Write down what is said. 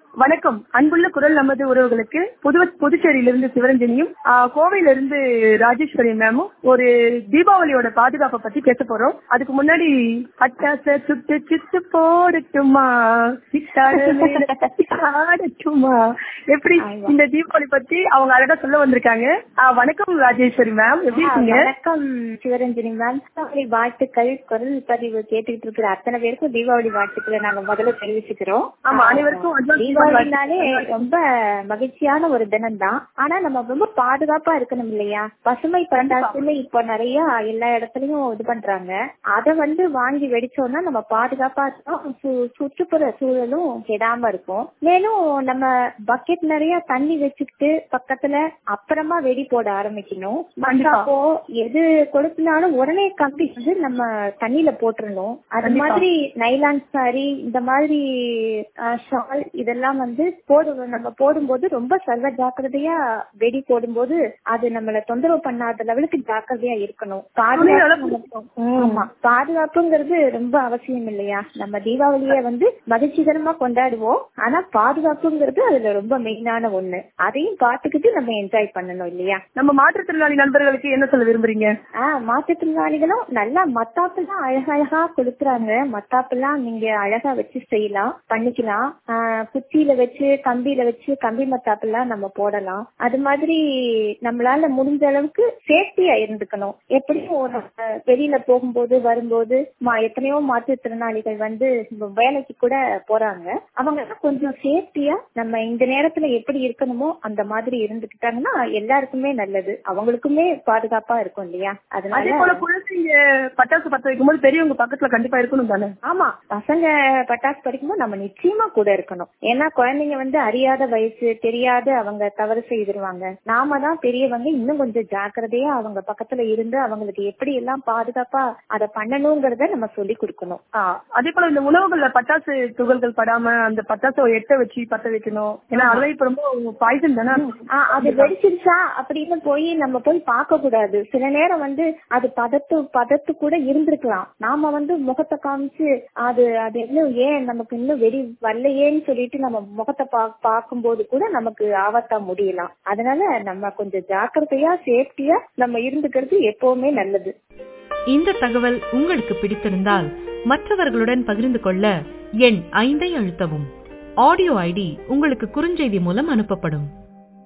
வணக்கம் அன்புள்ள குரல் நமது உறவுகளுக்கு புது புதுச்சேரியிலிருந்து சிவரஞ்சனியும் ஆ, கோவையிலிருந்து ராஜேஸ்வரி மேமும் ஒரு தீபாவளியோட பாதுகாப்பை பத்தி பேச போறோம் அதுக்கு முன்னாடி பட்டாச சுட்டு சித்து போடட்டுமா சித்தாட மேல ஆடட்டுமா எப்படி இந்த தீபாவளி பத்தி அவங்க அழகா சொல்ல வந்திருக்காங்க ஆ, வணக்கம் ராஜேஸ்வரி மேம் எப்படி இருக்கீங்க வணக்கம் சிவரஞ்சனி மேம் தீபாவளி வாழ்த்துக்கள் குரல் பதிவு கேட்டுக்கிட்டு இருக்கிற அத்தனை பேருக்கும் தீபாவளி வாழ்த்துக்களை நாங்க முதல்ல தெரிவிச்சுக்கிறோம் ஆமா, அனைவருக்கும் advance தீபாவளினாலே ரொம்ப மகிழ்ச்சியான ஒரு தினம் தான் ஆனா நம்ம ரொம்ப பாதுகாப்பா இருக்கணும் இல்லையா பசுமை பட்டாசுன்னு இப்போ நிறைய எல்லா இடத்துலயும் இது பண்றாங்க அத வந்து வாங்கி வெடிச்சோம்னா நம்ம பாதுகாப்பா இருக்கோம் சு- சுற்றுப்புற சூழலும் கெடாம இருக்கும் மேலும் நம்ம பக்கெட் நிறைய தண்ணி வச்சுக்கிட்டு பக்கத்துல அப்புறமா வெடி போட ஆரம்பிக்கணும் மத்தாப்போ எது கொடுத்தினாலும் உடனே கம்பி வந்து நம்ம தண்ணியில போட்டுறணும் அது மாதிரி நைலான் சாரி இந்த மாதிரி ஷால் இதெல்லாம் வந்து போடுவோம் நம்ம போடும்போது ரொம்ப சர்வ ஜாக்கிரதையா வெடி போடும்போது அது நம்மள தொந்தரவு பண்ணாத லெவலுக்கு ஜாக்கிரதையா இருக்கணும் பாதுகாப்பு நமக்கு- ஆமா பாதுகாப்புங்கிறது ரொம்ப அவசியம் இல்லையா நம்ம தீபாவளிய வந்து மகிழ்ச்சிகரமா கொண்டாடுவோம் ஆனா பாதுகாப்புங்கிறது அதுல ரொம்ப மெயினான ஒண்ணு அதையும் பார்த்துக்கிட்டு நம்ம என்ஜாய் பண்ணணும் இல்லையா நம்ம மாற்றுத்திறனாளி நண்பர்களுக்கு என்ன சொல்ல விரும்புறீங்க ஆஹ் மாற்றுத்திறனாளிகளும் நல்லா மத்தாப்பெல்லாம் அழகழகா கொடுக்குறாங்க மத்தாப்பெல்லாம் நீங்க அழகா வச்சு செய்யலாம் பண்ணிக்கலாம் ஆஹ் குச்சியில வச்சு கம்பியில வச்சு கம்பி மத்தாப்பெல்லாம் நம்ம போடலாம் அது மாதிரி நம்மளால முடிஞ்ச அளவுக்கு சேஃப்டியா இருந்துக்கணும் எப்படியும் ஒரு, அஹ், வெளியில போகும்போது வரும்போது மா- எத்தனையோ மாற்றுத்திறனாளிகள் வந்து வேலைக்கு கூட போறாங்க அவங்க எல்லாம் கொஞ்சம் சேஃப்டியா நம்ம இந்த நேரத்துல எப்படி இருக்கணுமோ அந்த மாதிரி இருந்துக்கிட்டாங்கன்னா எல்லாருக்குமே நல்லது அவங்களுக்குமே பாதுகாப்பா இருக்கும் இல்லையா அதே அதனால போல குழந்தைங்க பட்டாசு பத்த வைக்கும் போது பெரியவங்க பக்கத்துல கண்டிப்பா இருக்கணும் தானே ஆமா பசங்க பட்டாசு படிக்கும்போது நம்ம நிச்சயமா கூட இருக்கணும் ஏன்னா குழந்தைங்க வந்து அறியாத வயசு தெரியாத அவங்க தவறு செய்திருவாங்க நாம தான் பெரியவங்க இன்னும் கொஞ்சம் ஜாக்கிரதையா அவங்க பக்கத்துல இருந்து அவங்களுக்கு எப்படி எல்லாம் பாதுகாப்பா அதை பண்ணணுங்கிறத நம்ம சொல்லி கொடுக்கணும் ஆ, அதே போல இந்த உணவுகள்ல பட்டாசு துகள்கள் படாம அந்த பட்டாசை எட்ட வச்சு பத்த வைக்கணும் ஏன்னா அதெல்லாம் இப்ப ரொம்ப பாய்சன் தானே ஆ, அது வெடிச்சிருச்சா அப்படின்னு போய் நம்ம போய் பார்க்க கூடாது சில நேரம் வந்து அது பதத்து பதத்து கூட இருந்திருக்கலாம் நாம வந்து முகத்தை காமிச்சு அது அது இன்னும் ஏன் நமக்கு இன்னும் வெடி வரலையேன்னு சொல்லிட்டு நம்ம முகத்தை பா பார்க்கும்போது கூட நமக்கு ஆபத்தா முடியலாம் அதனால நம்ம கொஞ்சம் ஜாக்கிரதையா சேஃப்டியா நம்ம இருந்துக்கிறது எப்பவுமே நல்லது இந்த தகவல் உங்களுக்கு பிடித்திருந்தால் மற்றவர்களுடன் பகிர்ந்து கொள்ள எண் ஐந்தை அழுத்தவும் ஆடியோ ஐடி உங்களுக்கு குறுஞ்செய்தி மூலம் அனுப்பப்படும்